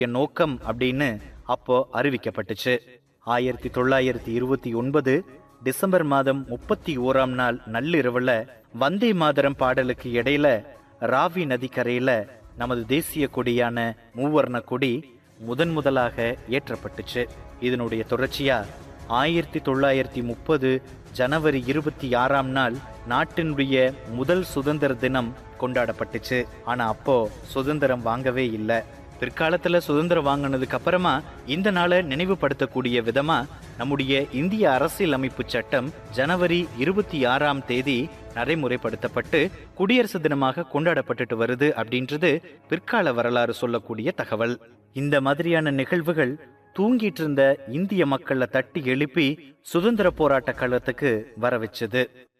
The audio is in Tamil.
நோக்கம் அப்படின்னு அப்போ அறிவிக்கப்பட்டுச்சு ஆயிரத்தி தொள்ளாயிரத்தி இருபத்தி ஒன்பது டிசம்பர் மாதம் முப்பத்தி ஓராம் நாள் நள்ளிரவுல வந்தே மாதரம் பாடலுக்கு இடையில ராவி நதிக்கரையில நமது தேசிய கொடியான மூவர்ண கொடி முதன் முதலாக ஏற்றப்பட்டுச்சு இதனுடைய தொடர்ச்சியா ஆயிரத்தி தொள்ளாயிரத்தி முப்பது ஜனவரி இருபத்தி ஆறாம் நாள் நாட்டினுடைய முதல் சுதந்திர தினம் கொண்டாடப்பட்டுச்சு ஆனா அப்போ சுதந்திரம் வாங்கவே இல்லை பிற்காலத்துல சுதந்திரம் வாங்கினதுக்கு அப்புறமா இந்த நாளை நினைவுபடுத்தக்கூடிய விதமா நம்முடைய இந்திய அரசியல் அமைப்பு சட்டம் ஜனவரி இருபத்தி ஆறாம் தேதி நடைமுறைப்படுத்தப்பட்டு குடியரசு தினமாக கொண்டாடப்பட்டுட்டு வருது அப்படின்றது பிற்கால வரலாறு சொல்லக்கூடிய தகவல் இந்த மாதிரியான நிகழ்வுகள் தூங்கிட்டு இருந்த இந்திய மக்களை தட்டி எழுப்பி சுதந்திர போராட்ட களத்துக்கு வர வச்சது